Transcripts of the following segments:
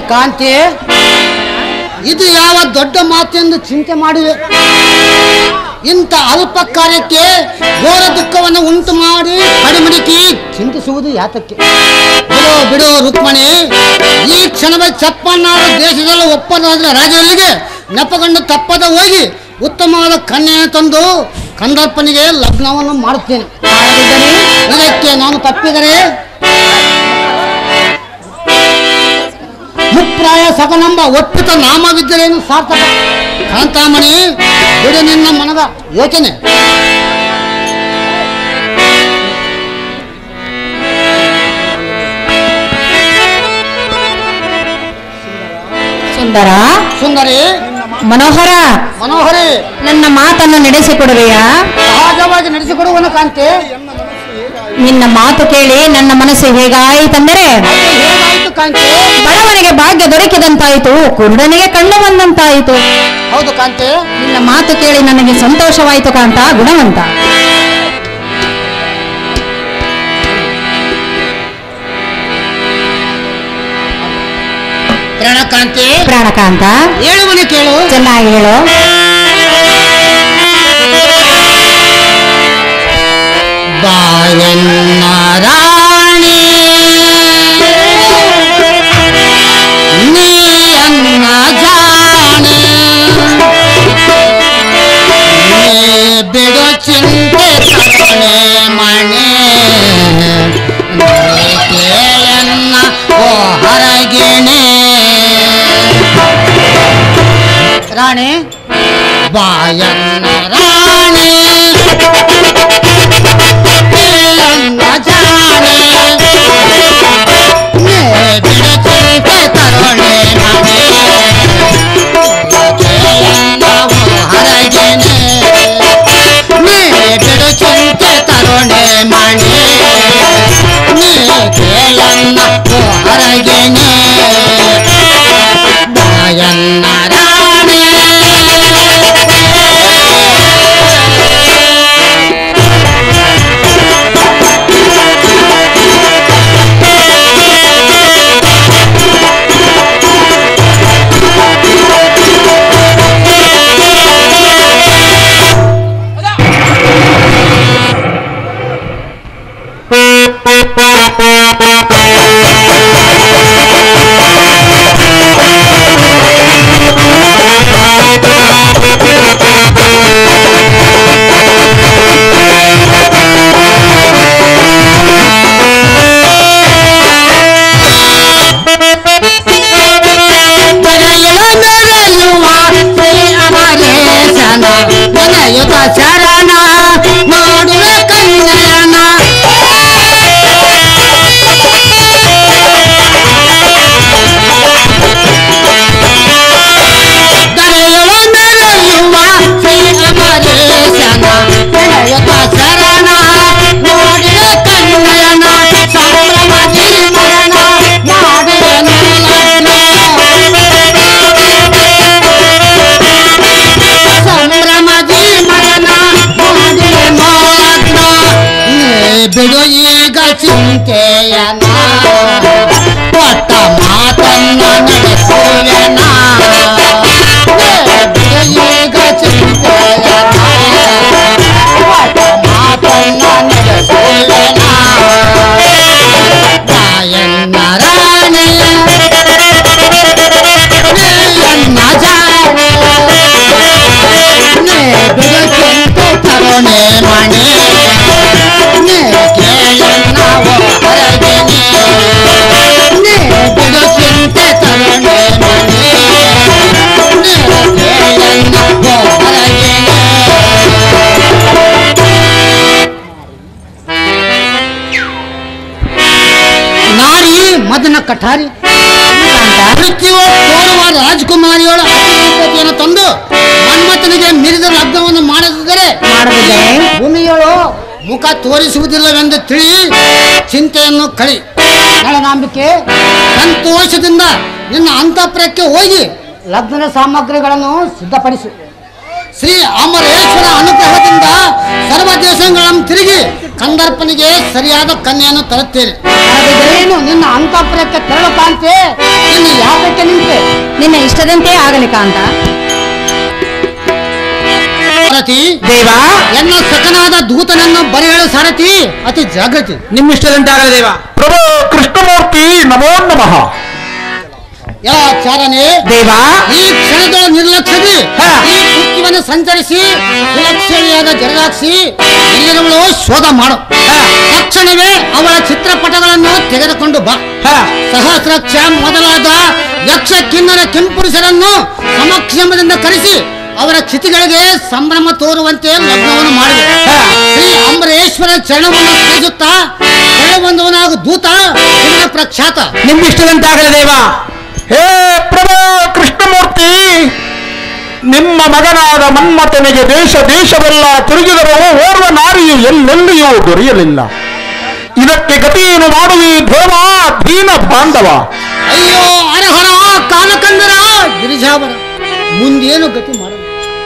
ಕಾಂತಿ ಇದು ಯಾವ ದೊಡ್ಡ ಮಾತೆಂದು ಚಿಂತೆ ಮಾಡಿವೆ ಇಂಥ ಅಲ್ಪ ಕಾರ್ಯಕ್ಕೆ ಘೋರ ದುಃಖವನ್ನು ಉಂಟು ಮಾಡಿ ಕಡಿಮಡಿಕಿ ಚಿಂತಿಸುವುದು ಯಾತಕ್ಕೆ ಬಿಡು ಬಿಡು ರುಕ್ಮಣಿ ಈ ಕ್ಷಣವೇ ಚಪ್ಪನ್ನಾರು ದೇಶದಲ್ಲಿ ಒಪ್ಪಂದದ ರಾಜ್ಯದಲ್ಲಿಗೆ ನೆಪಗೊಂಡು ತಪ್ಪದ ಹೋಗಿ ಉತ್ತಮವಾದ ಕನ್ಯೆಯನ್ನು ತಂದು ಕಂದರ್ಪನಿಗೆ ಲಗ್ನವನ್ನು ಮಾಡುತ್ತೇನೆ ಇದಕ್ಕೆ ನಾನು ತಪ್ಪಿದರೆ ಮುಕ್ತಾಯ ಸಗನಂಬ ಒಪ್ಪಿತ ನಾಮವಿದ್ದರೇನು ಸಾರ್ಥಕ ಕಾಂತಾಮಣಿ ಬಿಡು ನಿನ್ನ ಮನದ ಯೋಚನೆ ಸುಂದರ ಸುಂದರಿ ಮನೋಹರ ಮನೋಹರಿ ನನ್ನ ಮಾತನ್ನು ನಡೆಸಿಕೊಡುವೆಯಾ ಸಹಜವಾಗಿ ನಡೆಸಿಕೊಡುವನು ಕಾಂತಿ ನಿನ್ನ ಮಾತು ಕೇಳಿ ನನ್ನ ಮನಸ್ಸು ಹೇಗಾಯಿತೆಂದರೆ ಅದು ಹೇಗಾಯ್ತು ಕಾಂತಿ ಬಡವನಿಗೆ ಭಾಗ್ಯ ದೊರಕಿದಂತಾಯಿತು ಕುರುಡನಿಗೆ ಕಣ್ಣು ಬಂದಂತಾಯಿತು ಹೌದು ಕಾಂತಿ ನಿನ್ನ ಮಾತು ಕೇಳಿ ನನಗೆ ಸಂತೋಷವಾಯಿತು ಕಾಂತ ಗುಣವಂತ ಪ್ರಣಕಾಂತಿ ಪ್ರಾಣಕಾಂತ ಹೇಳುವನು ಕೇಳು ಚೆನ್ನಾಗಿ ಹೇಳು ಬಾಯನ್ನ ರಾಣಿ ನೀ ಅನ್ನ ಜಾಣೆ ನೀ ಬಿಡು ಚಿಂತೆ ತಗೊಳ್ಳೆ ಮಣೆ ನೀ ಕೇಳನ್ನ ಓ ಹರಗಿಣೆ ರಾಣಿ ಬಾಯನ್ನ ರಾಣಿ ಕೇಳನ್ನ ಜಾಣೆ ನೇ ಬಿಡುತ್ತಿದ್ದೆ ತರುಣೆ ಮನೆ ಕೇಳನ್ನ ಹೊರಗೆನೆ ನೇ ಬಿಡುತ್ತಿದ್ದೆ ತರುಣೆ ಮನೆ ನೀ ಕೇಳನ್ನ ಹೊರಗೆನೆ ಬಾಯನ್ನ ರಾಣಿ ಬರೆಯುವ ಮೆರೆಯುವ ಶ್ರೀ ಅಮರೇಶನ ಬರೆಯುತ್ತ ಚರಣ ನೋಡುವೆ ಕನ್ನಯನ ಬರೆಯುವ ಮೆರೆಯುವ ಶ್ರೀ ಅಮರೇಶನ ಬರೆಯುತ್ತ ಚರಣ ನೋಡುವೆ ಕನ್ನಯನ ಸಂಭ್ರಮದಿ ಮರಣ ಮಾಡುವೆ ಮೇಲನ್ನ ಸಂಭ್ರಮದಿ ಮರಣ ಮಾಡಿದೆ ಮೋಲಗ್ನ ನೀ ಬಿಡು ಈಗ ಚಿಂತೆಯನ ಕೊಟ್ಟ ಮಾತನ್ನ ನಡೆಸುವೆನ ಬಿಡು ಈಗ ಚಿಂತೆಯನ ಕೊಟ್ಟ ಮಾತನ್ನ ನಡೆಸುವೆನ ರಾಯಣ್ಣ ರಾಣಿಯ ನೀಯನ್ನ ಜಾಣೆ ನೇ ಬೆಳಕಿಂತ ತರುಣೆ ಮಣೆ ನೇ ಕೇಳನ್ನ ಹೊರಗೆನೆ ನೇ ಬೆಳಕಿಂತ ತರುಣೆ ಮಣೆ ನೇ ಕೇಳನ್ನ ಹೊರಗೆನೆ ನಾರಿ ಮದನ ಕಠಾರಿ ಮೃತ್ಯುವ ತೋರುವ ರಾಜಕುಮಾರಿಯೊಳ ಅತಿಥಿಯನ್ನು ತಂದು ಮನ್ಮಥನಿಗೆ ಮಿರಿದ ಲಗ್ನವನ್ನು ಮಾಡದಿದ್ದರೆ ಮಾಡದಿದ್ದರೆ ಭೂಮಿಯಳು ಮುಖ ತೋರಿಸುವುದಿಲ್ಲವೆಂದು ತಿಳಿ ಚಿಂತೆಯನ್ನು ಕಳಿ ನಳನಾಂಬಿಕೆ ಸಂತೋಷದಿಂದ ನಿನ್ನ ಅಂತಃಪುರಕ್ಕೆ ಹೋಗಿ ಲಗ್ನದ ಸಾಮಗ್ರಿಗಳನ್ನು ಸಿದ್ಧಪಡಿಸು ಶ್ರೀ ಅಮರೇಶ್ವರ ಅನುಗ್ರಹದಿಂದ ಸರ್ವ ದೇಶಗಳನ್ನು ತಿರುಗಿ ಕಂದರ್ಪನಿಗೆ ಸರಿಯಾದ ಕನ್ಯೆಯನ್ನು ತರುತ್ತೇನೆ ಏನು ನಿನ್ನ ಅಂತಃಪುರಕ್ಕೆ ತೆರಳು ಕಾಂತೆ ನಿನ್ನ ಯಾತಕ್ಕೆ ನಿಂತೆ ನಿನ್ನ ಇಷ್ಟದಂತೆ ಆಗಲಿ ಕಾಂತ ಸಾರಥಿ ದೇವ ಎನ್ನ ಸಖನಾದ ದೂತನನ್ನು ಬರೆಯಲು ಸಾರಥಿ ಅತಿ ಜಾಗೃತಿ ನಿಮ್ಮಿಷ್ಟದಂತೆ ಆಗಲಿ ದೇವ ಪ್ರಭು ಕೃಷ್ಣಮೂರ್ತಿ ನಮೋ ನಮಃ ಯಾ ಚಾರನೆ ದೇವ ಈ ಕ್ಷಣದ ನಿರ್ಲಕ್ಷ್ಯದಿ ಹಾ. ಈ ಕುಕ್ಕಿವನ್ನು ಸಂಚರಿಸಿ ವಿಲಕ್ಷಣಿಯಾದ ಜರದಾಕ್ಷಿ ಇಲ್ಲಿರುವಳು ಶೋಧ ಮಾಡು ಹಾ. ತಕ್ಷಣವೇ ಅವಳ ಚಿತ್ರಪಟಗಳನ್ನು ತೆಗೆದುಕೊಂಡು ಬಾ ಹಾ. ಸಹಸ್ರಕ್ಷ ಮೊದಲಾದ ಯಕ್ಷ ಕಿನ್ನರ ಕೆಂಪುರುಷರನ್ನು ಸಮಕ್ಷಮದಿಂದ ಕರೆಸಿ ಅವರ ಕ್ಷಿತಿಗಳಿಗೆ ಸಂಭ್ರಮ ತೋರುವಂತೆ ಲಗ್ನವನ್ನು ಮಾಡಿದೆ ಹಾ. ಶ್ರೀ ಅಂಬರೇಶ್ವರ ಚರಣವನ್ನು ಸೇರಿಸುತ್ತಾ ಚರಣಬಂಧವನಾಗ ದೂತ ಇವನ ಪ್ರಖ್ಯಾತ ನಿಮ್ಮಿಷ್ಟದಂತೆ ಆಗಲಿ ದೇವ ಹೇ ಪ್ರಭು ಕೃಷ್ಣಮೂರ್ತಿ ನಿಮ್ಮ ಮಗನಾದ ಮನ್ಮಥನಿಗೆ ದೇಶ ದೇಶವೆಲ್ಲ ತಿರುಗಿದರೂ ಓರ್ವ ನಾರಿಯು ಎಲ್ಲೆಲ್ಲಿಯೂ ದೊರೆಯಲಿಲ್ಲ ಇದಕ್ಕೆ ಗತಿಯೇನು ಮಾಡುವಿ ದೇವ ದೀನ ಬಾಂಧವ ಅಯ್ಯೋ ಹರಹರ ಕಾಲಕಂದರ ಗಿರಿಜಾವರ ಮುಂದೇನು ಗತಿ ಮಾಡ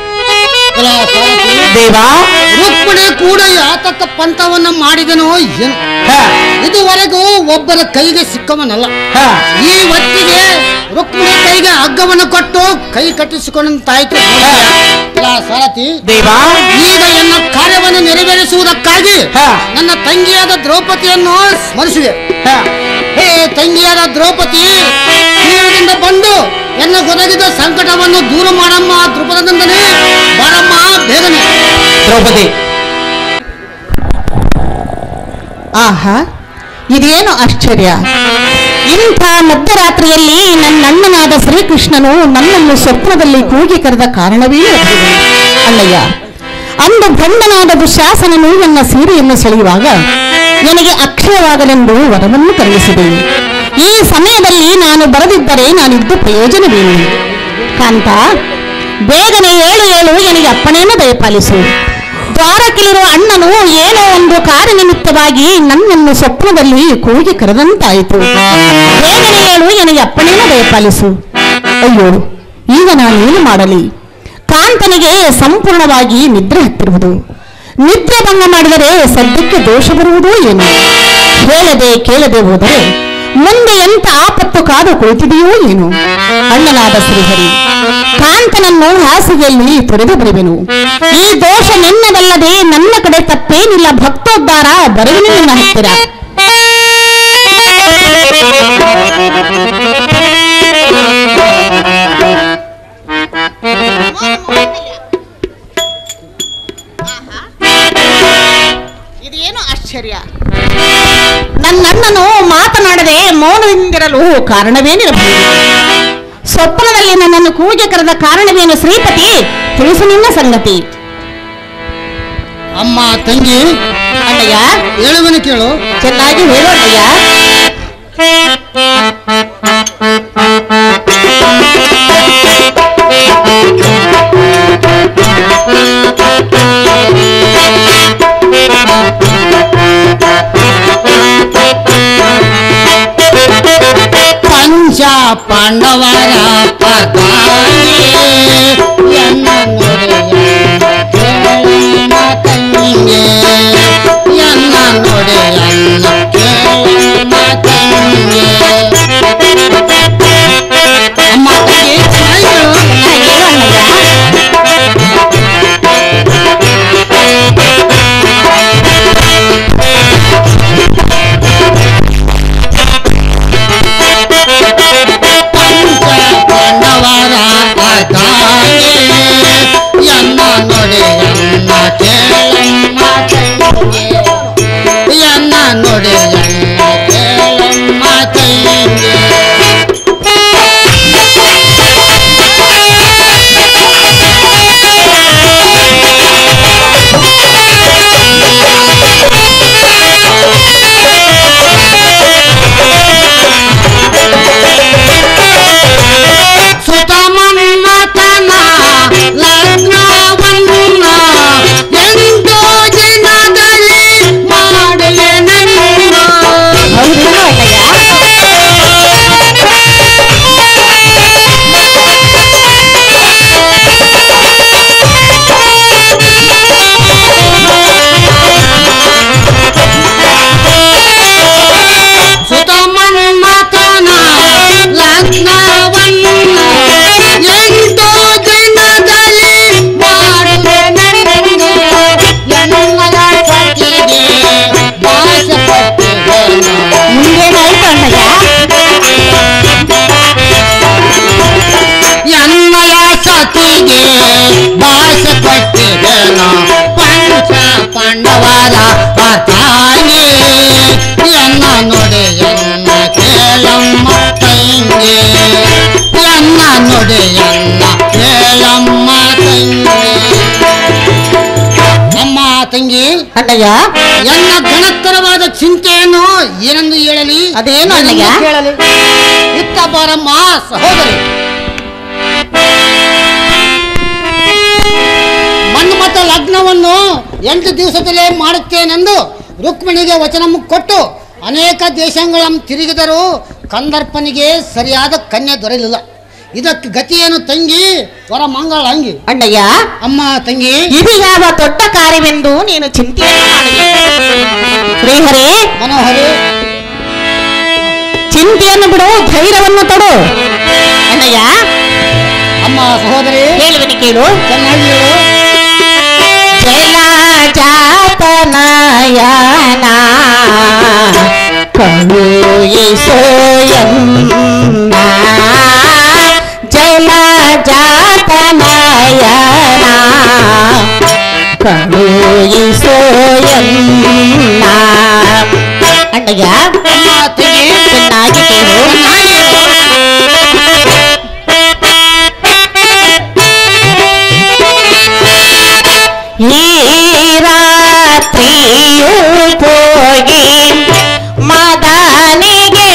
ದೇವ ರುಕ್ಮಿಣಿ ಕೂಡ ಯಾತಕ ಪಂಥವನ್ನ ಮಾಡಿದನೋ ಏನು ಹಾ. ಇದುವರೆಗೂ ಒಬ್ಬರ ಕೈಗೆ ಸಿಕ್ಕವನಲ್ಲ ಹಾ. ಈ ಹೊತ್ತಿಗೆ ರುಕ್ಮಿಣಿ ಕೈಗೆ ಹಗ್ಗವನ್ನು ಕೊಟ್ಟು ಕೈ ಕಟ್ಟಿಸಿಕೊಂಡಂತಾಯ್ತು ಇಲ್ಲ, ಸಾರಥಿ ದೇವ ಈಗ ಎನ್ನ ಕಾರ್ಯವನ್ನು ನೆರವೇರಿಸುವುದಕ್ಕಾಗಿ ಹಾ. ನನ್ನ ತಂಗಿಯಾದ ದ್ರೌಪದಿಯನ್ನು ಸ್ಮರಿಸಿದೆ ಹಾ. ಹೇ ತಂಗಿಯಾದ ದ್ರೌಪದಿ ತೀರದಿಂದ ಬಂದು ಎನ್ನ ಒದಗಿದ ಸಂಕಟವನ್ನು ದೂರ ಮಾಡಮ್ಮ ದೃಪದನಂದನೆ ಬಾರಮ್ಮ ಬೇಗನೆ ದ್ರೌಪದಿ ಆಹಾ ಇದೇನು ಆಶ್ಚರ್ಯ ಇಂಥ ಮಧ್ಯರಾತ್ರಿಯಲ್ಲಿ ನನ್ನ ಅಣ್ಣನಾದ ಶ್ರೀಕೃಷ್ಣನು ನನ್ನನ್ನು ಸ್ವಪ್ನದಲ್ಲಿ ಕೂಗಿ ಕರೆದ ಕಾರಣವೇ ಇರಬಹುದು. ಅಲ್ಲಯ್ಯ ಅಂದು ಗಂಡನಾದ ದುಶಾಸನನು ನನ್ನ ಸೀರೆಯನ್ನು ಸೆಳೆಯುವಾಗ ನನಗೆ ಅಕ್ಷಯವಾಗಲೆಂದು ವರವನ್ನು ಕರೆಯಿಸಿದೆ ಈ ಸಮಯದಲ್ಲಿ ನಾನು ಬರದಿದ್ದರೆ ನಾನಿದ್ದು ಪ್ರಯೋಜನವೇನು ಕಾಂತ ಬೇಗನೆ ಏಳು ಏಳು ನನಗೆ ಅಪ್ಪಣೆಯನ್ನು ದಯಪಾಲಿಸು ದ್ವಾರಕ್ಕಿಳಿರುವ ಅಣ್ಣನು ಏನೋ ಒಂದು ಕಾರ್ಯನಿಮಿತ್ತವಾಗಿ ನನ್ನನ್ನು ಸ್ವಪ್ನದಲ್ಲಿ ಕೂಗಿ ಕರೆದಂತಾಯಿತು ಬೇಗನೆ ಹೇಳು ನನಗೆ ಅಪ್ಪಣೆಯನ್ನು ದಯಪಾಲಿಸು ಅಯ್ಯೋ ಈಗ ನಾನೇನು ಮಾಡಲಿ ಕಾಂತನಿಗೆ ಸಂಪೂರ್ಣವಾಗಿ ನಿದ್ರೆ ಹತ್ತಿರುವುದು ನಿದ್ರೆ ಭಂಗ ಮಾಡಿದರೆ ಸದ್ಯಕ್ಕೆ ದೋಷ ಬರುವುದೋ ಏನು ಹೇಳದೆ ಕೇಳದೆ ಹೋದರೆ ಮುಂದೆ ಎಂತ ಆಪತ್ತು ಕಾದು ಕುಳಿತಿದೆಯೋ ಏನು ಅಣ್ಣನಾದ ಶ್ರೀಹರಿ ಕಾಂತನನ್ನು ಹಾಸಿಗೆಯಲ್ಲಿ ತೊರೆದು ಬರುವೆನು ಈ ದೋಷ ನಿನ್ನದಲ್ಲದೆ ನನ್ನ ಕಡೆ ತಪ್ಪೇನಿಲ್ಲ ಭಕ್ತೋದ್ಧಾರ ಬರುವೆನು ನಿನ್ನ ಹತ್ತಿರ ಇದೇನು ಆಶ್ಚರ್ಯ ನನ್ನಣ್ಣನು ಮಾತನಾಡದೆ ಮೌನದಿಂದಿರಲು ಕಾರಣವೇನಿರಬಹುದು ಸ್ವಪ್ನದಲ್ಲಿ ನನ್ನನ್ನು ಕೂಗೆ ಕರೆದ ಕಾರಣವೇನು ಶ್ರೀಪತಿ ತಿಳಿಸು ನಿನ್ನ ಸಂಗತಿ ಅಮ್ಮ ತಂಗಿ ಅಣ್ಣಯ್ಯ ಹೇಳುವನು ಕೇಳು ಚೆನ್ನಾಗಿ ಹೇಳು ಅಣ್ಣಯ್ಯ ಪಂಚ ಪಾಂಡವರ ಪದಾಗೆ ಎನ್ನ ನುಡಿಯನ್ನ ಕೇಳಣ್ಣ ತಂಗಿ ಎನ್ನ ನುಡಿಯನ್ನ ಕೇಳಣ್ಣ ತಂಗಿ ಅಮ್ಮ ತಂಗಿ ಚೆನ್ನಾಗಿ ಹೇಳು. ಹೇಳು ಅಣ್ಣಯ್ಯ ಪಂಚ ತಾಯಿ ಎನ್ನ ನುಡಿ ಎನ್ನ ಕೇಳಮ್ಮ ತಂಗಿ ಎನ್ನ ನುಡಿ ಎನ್ನ ಕೇಳಮ್ಮ ತಂಗಿ ಅಮ್ಮ ತಂಗಿ ಅಣ್ಣಯ್ಯ ಎನ್ನ ಗಣತ್ತರವಾದ ಚಿಂತೆಯನ್ನು ಏನೆಂದು ಹೇಳಲಿ ಅದೇನು ಅಣ್ಣಯ್ಯ? ಏನೆಂದು ಕೇಳಲಿ ಇತ್ತ ಬಾರಮ್ಮ ಸಹೋದರಿ ಮನ್ಮಥ ಲಗ್ನವನ್ನು ಎಂಟು ದಿವಸದಲ್ಲೇ ಮಾಡುತ್ತೇನೆಂದು ರುಕ್ಮಿಣಿಗೆ ವಚನ ಕೊಟ್ಟು ಅನೇಕ ದೇಶಗಳನ್ನು ತಿರುಗಿದರೂ ಕಂದರ್ಪನಿಗೆ ಸರಿಯಾದ ಕನ್ಯೆ ದೊರೆಯಲಿಲ್ಲ ಇದಕ್ಕೆ ಗತಿಯೇನು ತಂಗಿ ವರ ಮಂಗಳ ಅಂಗಿ ಅಣ್ಣಯ್ಯ ಅಮ್ಮ ತಂಗಿ ಇದು ಯಾವ ದೊಡ್ಡ ಕಾರ್ಯವೆಂದು ನೀನು ಚಿಂತೆಯನ್ನು ಮಾಡಿದೆ ಶ್ರೀಹರಿ ಮನೋಹರಿ ಚಿಂತೆಯನ್ನು ಬಿಡು ಧೈರ್ಯವನ್ನು ತೊಡು ಅಣ್ಣಯ್ಯ ಅಮ್ಮ ಸಹೋದರಿ ಹೇಳುವನಿ ಕೇಳು ಚೆನ್ನಾಗಿ ಹೇಳು ಜಲಜಾತನಯನ ಕಳುಹಿಸೋಯನ್ನ ಜಲಜಾತನಯನ ಕಳುಹಿಸೋಯನ್ನ ಅಣ್ಣಯ್ಯ ಅಮ್ಮ ತಂಗಿ ಚೆನ್ನಾಗಿ ಕೇಳು ಚೆನ್ನಾಗಿ ಹೇಳು ಈ ರಾತ್ರಿಯು ಹೋಗಿ ಮದನಿಗೆ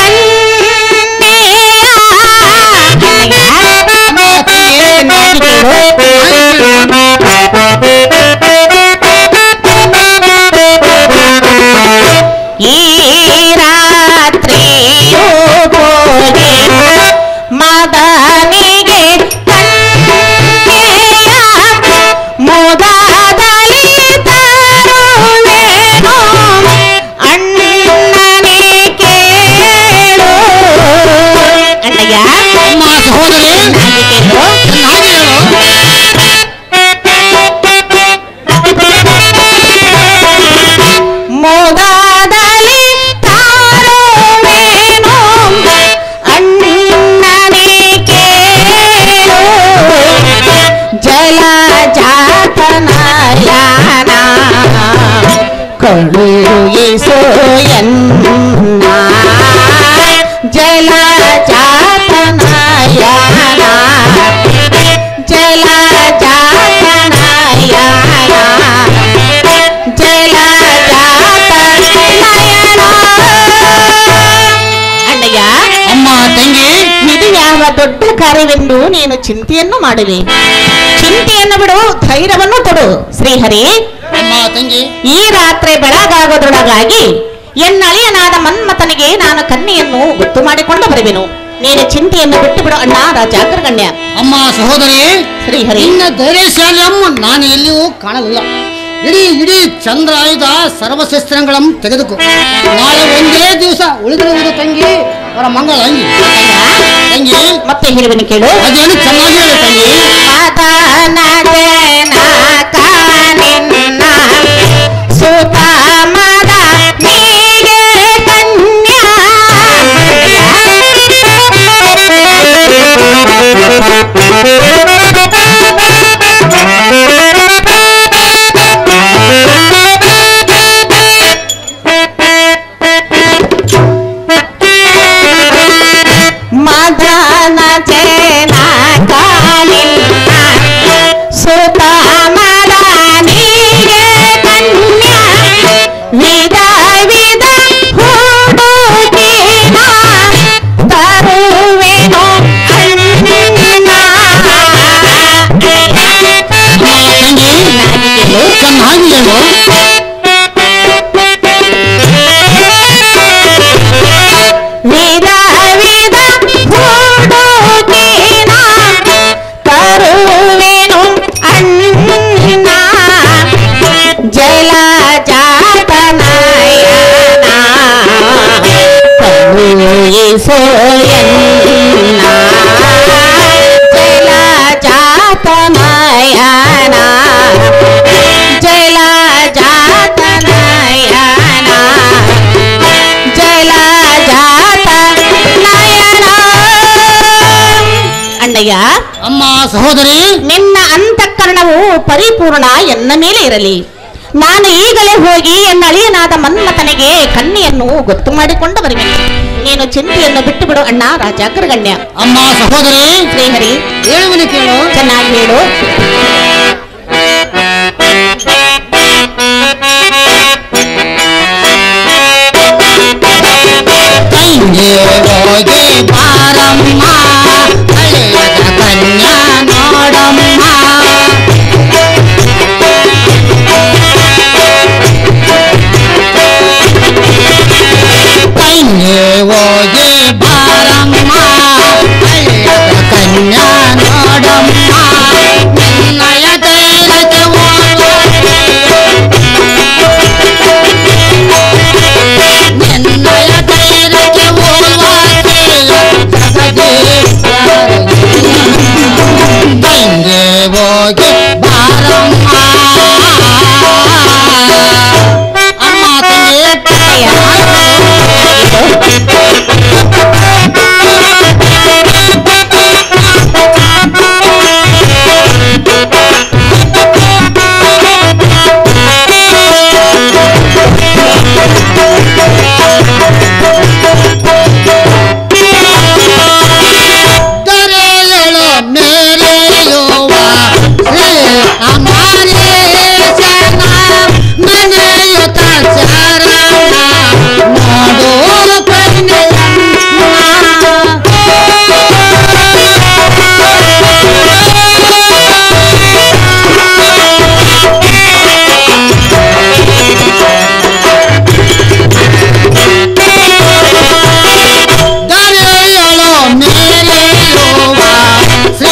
ಈ ರಾತ್ರಿಯು ಹೋಗಿ ಮದನಿಗೆ ಕನ್ಯೆಯ ಮುದಾದಲಿ ತರುವೆನು ಅಣ್ಣನೇ ಕೇಳು ಅಣ್ಣಯ್ಯ ಅಮ್ಮ ಸಹೋದರಿ ಹಾಗೆ ಕೇಳು ಚೆನ್ನಾಗಿ ಹೇಳು ಮುದಾದಲಿ ತಾರುವೆನು ಅಣ್ಣನೇ ಕೇಳು ಜಲ ಜಾತನಯನ ಕಳುಹಿಸೋ ಎನ್ನ ಜಲ ಜಾತನಯನ ಜಲ ಜಾತನಯನ ಜಲ ಜಾತನಯನ ಅಣ್ಣಯ್ಯ ಅಮ್ಮ ತಂಗಿ ಇದು ಯಾವ ದೊಡ್ಡ ಕಾರ್ಯವೆಂದು ನೀನು ಚಿಂತೆಯನ್ನು ಮಾಡುವೆ ಚಿಂತೆಯನ್ನು ಬಿಡು ಧೈರ್ಯವನ್ನು ತೊಡು ಶ್ರೀಹರಿ ಅಮ್ಮ ತಂಗಿ ಈ ರಾತ್ರಿ ಬೆಳಗಾಗೋದ್ರೊಳಗಾಗಿ ಎನ್ನಳಿಯನಾದ ಮನ್ಮಥನಿಗೆ ನಾನು ಕನ್ಯೆಯನ್ನು ಗೊತ್ತು ಮಾಡಿಕೊಂಡು ಬರುವೆನು ನೀನು ಚಿಂತೆಯನ್ನು ಬಿಟ್ಟು ಬಿಡು ಅಣ್ಣ ರಾಜಾಗ್ರಗಣ್ಯ ಅಮ್ಮ ಸಹೋದರಿ ಶ್ರೀಹರಿ ನಿನ್ನ ಧೈರ್ಯಶಾಲಿ ಅಮ್ಮ ನಾನು ಎಲ್ಲಿಯೂ ಕಾಣಲಿಲ್ಲ ಇಡೀ ಇಡೀ ಚಂದ್ರ ಆಯುಧ ಸರ್ವಶಸ್ತ್ರಗಳನ್ನು ತೆಗೆದುಕೋ ನಾಳೆ ಒಂದೇ ದಿವಸ ಉಳಿದಿರುವುದು ತಂಗಿ ಅವರ ಮಂಗಳ ಅಂಗಿ ತಂಗಿ ಮತ್ತೆ ಹೇಳುವೆನು ಕೇಳು ಅದೇನು ಚೆನ್ನಾಗಿ ಹೇಳು ತಂಗಿ ಮದನಜನಕ ನಿನ್ನ ಸುತ ಮದ ನೀಗೆ ಕನ್ಯಾ ಮದನ ಜನಕ ನಿನ್ನ ಸುತ ಮದ ನೀಗೆ ಕನ್ಯಾ ವಿಧ ವಿಧ ಹುಡುಗಿನ ತರುವೆನು ಅಣ್ಣ ಅಮ್ಮ ತಂಗಿ ಚೆನ್ನಾಗಿ ಹೇಳು ವಿಧ ವಿಧ ಹುಡುಗಿನ ತರುವೆನು ಅಣ್ಣ ಜಲ ಜಾತನಯನ ಕಳುಹಿಸೋ ಎನ್ನ ಜಲ ಜಾತನಯನ ಜಲ ಜಾತನಯನ ಜಲ ಜಾತ ನಯನ ಅಣ್ಣಯ್ಯ ಅಮ್ಮ ಸಹೋದರಿ ನಿನ್ನ ಅಂತಃಕರಣವು ಪರಿಪೂರ್ಣ ಎನ್ನ ಮೇಲೆ ಇರಲಿ ನಾನು ಈಗಲೇ ಹೋಗಿ ಎನ್ನ ಅಳಿಯನಾದ ಮನ್ಮಥನಿಗೆ ಕನ್ನಿಯನ್ನು ಗೊತ್ತು ಮಾಡಿಕೊಂಡು ಬರುವೆನು ನೀನು ಚಿಂತೆಯನ್ನು ಬಿಟ್ಟು ಬಿಡು ಅಣ್ಣ ರಾಜಾಗ್ರಗಣ್ಯ ಅಮ್ಮ ಸಹೋದರಿ ಶ್ರೀಹರಿ ಹೇಳುವನು ಕೇಳು ಚೆನ್ನಾಗಿ ಹೇಳು ತಂಗಿ ಹೋಗಿ ಬಾರಮ್ಮ ಹಳೆಯದ ಕನ್ಯಾ ನೋಡಮ್ಮ ತಂಗಿ ಹೋಗಿ ಬಾರಮ್ಮ ಹಳೆಯದ ಕನ್ಯಾ ನೋಡಮ್ಮ ನಿನ್ನಯ ಧೈರ್ಯಕ್ಕೆ ನಿನ್ನಯ ಧೈರ್ಯಕ್ಕೆ ತಂಗೆ ಹೋಗಿ ಬಾರಮ್ಮ ಅಮ್ಮ ತಂಗಿ ದರೆಯಳು ಮೇರೆಯುವ ಶ್ರೀ ಅಮರೇಶನ ಮನೆಯುತ ಚರಣ ನೋಡು ದರೆಯಳು ಮೇರೆಯುವ ಶ್ರೀ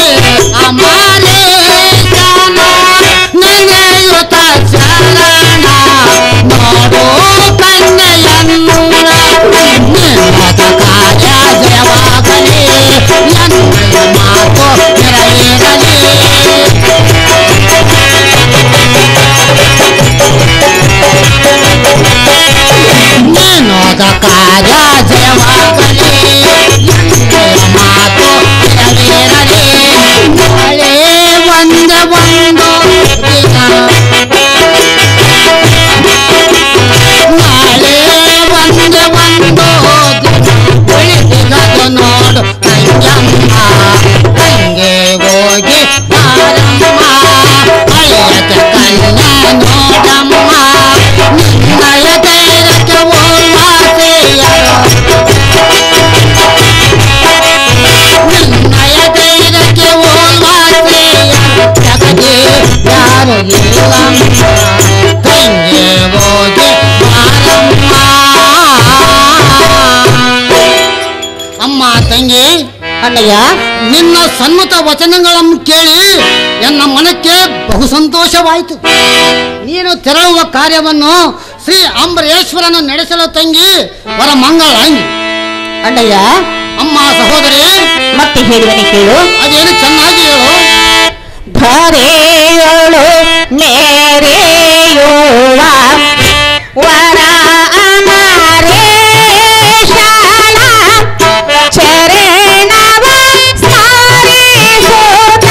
ಅಮರೇಶನ ನೆನೆಯುತ ಚರಣ ನೋಡು ಕನ್ಯೆಯನ್ನು ನಿನ್ನದ ಕಾರ್ಯ ಜಯವಾಗಲಿ ಎನ್ನೆಯ ಮಾತು ನೆರವೇರಲಿ ನೀನೋದ ಕಾರ್ಯ ಜಯವಾಗಲಿ ಎನ್ನೆಯ ಮಾತು ನೆರವೇರಲಿ ನಾಳೆ ಒಂದೇ ಒಂದು ದಿನ ನಾಳೆ ಒಂದೇ ಒಂದು ದಿನ ಉಳಿದಿಗದು ನೋಡು ತಂಗಮ್ಮ ತಂಗೆ ಹೋಗಿ ಬಾರಮ್ಮ ಹಳೆಯದ ಕನ್ಯಾ ನೋಡಮ್ಮ ನಿನ್ನಯ ಧೈರ್ಯಕ್ಕೆ ಓವಾಸೆಯರು ನಿನ್ನಯ ಧೈರ್ಯಕ್ಕೆ ಓವಾಸೆಯರು ಜಗದೇ ಯಾರು ಇಲ್ಲಮ್ಮ ತಂಗೆ ಹೋಗಿ ಬಾರಮ್ಮ ಅಮ್ಮ ತಂಗಿ ಅಣ್ಣಯ್ಯ ನಿನ್ನ ಸನ್ಮತ ವಚನಗಳನ್ನು ಕೇಳಿ ನನ್ನ ಮನಕ್ಕೆ ಬಹು ಸಂತೋಷವಾಯಿತು ನೀನು ತೆರಳುವ ಕಾರ್ಯವನ್ನು ಶ್ರೀ ಅಂಬರೇಶ್ವರನು ನಡೆಸಲು ತಂಗಿ ವರ ಮಂಗಳಾಂಗಿ ಅಣ್ಣಯ್ಯ ಅಮ್ಮ ಸಹೋದರಿ ಮತ್ತೆ ಹೇಳುವನಿ ಕೇಳು ಅದೇನು ಚೆನ್ನಾಗಿ ಹೇಳು ಧರೆಯೊಳು ಮೇರೆಯುವ ವರ ಅಮರೇಶನ ಚರಣವ ಸ್ಮರಿಸುತ್ತ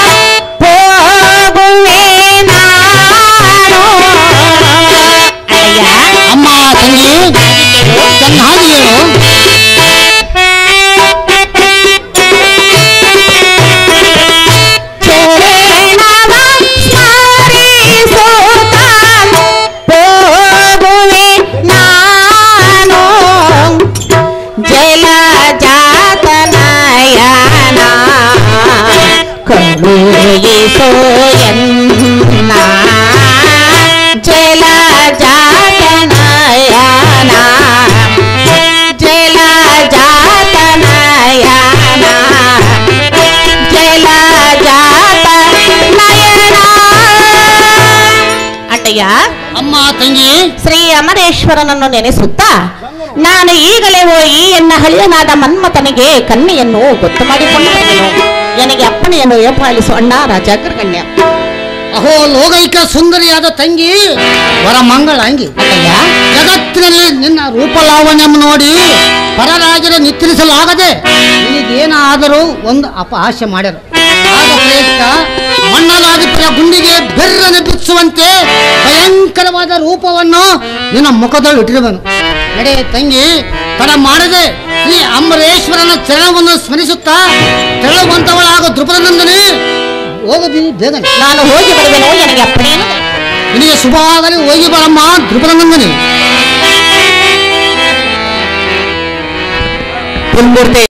ಹೋಗುವೆ ನಾನು ಅಯ್ಯ ಅಮ್ಮ ತಂಗಿ ಚೆನ್ನಾಗಿ ಹೇಳು ಚರಣವ ಸ್ಮರಿಸುತ್ತ ಹೋಗುವೆ ನಾನು ಜಲಜಾತನಯನ ಕಳುಹಿಸೋ ಎನ್ನ ಜಲಜಾತನಯನ ಜಲಜಾತನಯನ ಜಲಜಾತ ನಯನ ಅಣ್ಣಯ್ಯ ಅಮ್ಮ ತಂಗಿ ಶ್ರೀ ಅಮರೇಶ್ವರನನ್ನು ನೆನೆಸುತ್ತಾ ನಾನು ಈಗಲೇ ಹೋಗಿ ಎನ್ನ ಹಳಿಯನಾದ ಮನ್ಮಥನಿಗೆ ಕನ್ಯೆಯನ್ನು ಗೊತ್ತು ಮಾಡಿಕೊಂಡು ಬಂದೆನು ನನಗೆ ಅಪ್ಪಣೆಯನ್ನು ಏಪಾಲಿಸು ಅಣ್ಣ ರಾಜಾಗ್ರಗಣ್ಯ ಅಹೋ ಲೋಕೈಕ ಸುಂದರಿಯಾದ ತಂಗಿ ವರ ಮಂಗಳಾಂಗಿ ಅಣ್ಣಯ್ಯ ಜಗತ್ತಿನಲ್ಲಿ ನಿನ್ನ ರೂಪಲಾವಣ್ಯವನ್ನು ನೋಡಿ ಪರರಾಜರು ನಿತ್ರಿಸಲಾಗದೆ ನಿನಗೇನಾದರೂ ಒಂದು ಅಪಹಾಸ್ಯ ಮಾಡ್ಯರು ಆಗ ಪ್ರಯುಕ್ತ ಮಣ್ಣಲಾದಿಪುರ ಗುಂಡಿಗೆ ಬೆರ್ರನೆ ಬಿಚ್ಚುವಂತೆ ಭಯಂಕರ ಭಯಂಕರವಾದ ರೂಪವನ್ನು ನಿನ್ನ ಮುಖದಲ್ಲಿ ಇಟ್ಟಿರುವನು ನಡೆ ತಂಗಿ ತಡ ಮಾಡದೆ ಶ್ರೀ ಅಂಬರೇಶ್ವರನ ಚರಣವನ್ನು ಸ್ಮರಿಸುತ್ತಾ ತೆರಳುವಂತವಳಾಗ ದ್ರುಪದನಂದನೆ ಹೋಗದಿ ಬೇಗನೆ ನಾನು ಹೋಗಿ ಬರುವೆನು ನನಗೆ ಅಪ್ಪಣೆ ಏನು? ನಿನಗೆ ಶುಭವಾಗಲಿ ಹೋಗಿ ಬರಮ್ಮ ದ್ರುಪದನಂದನೆ ಪುಲ್ಮೂರ್ತಿ